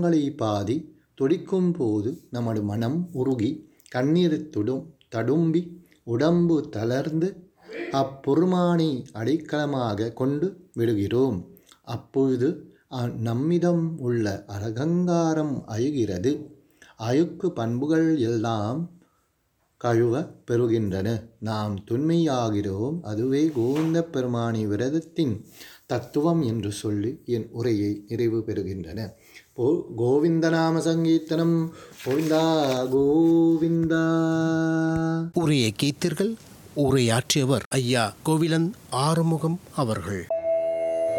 உள்ளங்களை பாதி துடிக்கும் போது நமது மனம் உருகி கண்ணீர் துடும் தடும்பி உடம்பு தளர்ந்து அப்பொருமானை அடைக்கலமாக கொண்டு விடுகிறோம் அப்பொழுது அ- நம்மிடம் உள்ள அரகங்காரம் அயுகிறது அழுக்கு பண்புகள் எல்லாம் கழுவ பெறுகின்றன நாம் துண்மையாகிறோம் அதுவே கோவிந்த பெருமானி விரதத்தின் தத்துவம் என்று சொல்லி என் உரையை நிறைவு பெறுகின்றன போ கோவிந்தநாம சங்கீர்த்தனம் கோவிந்தா கோவிந்தா உரையை கேத்தீர்கள் உரையாற்றியவர் ஐயா கோவிலன் ஆறுமுகம் அவர்கள்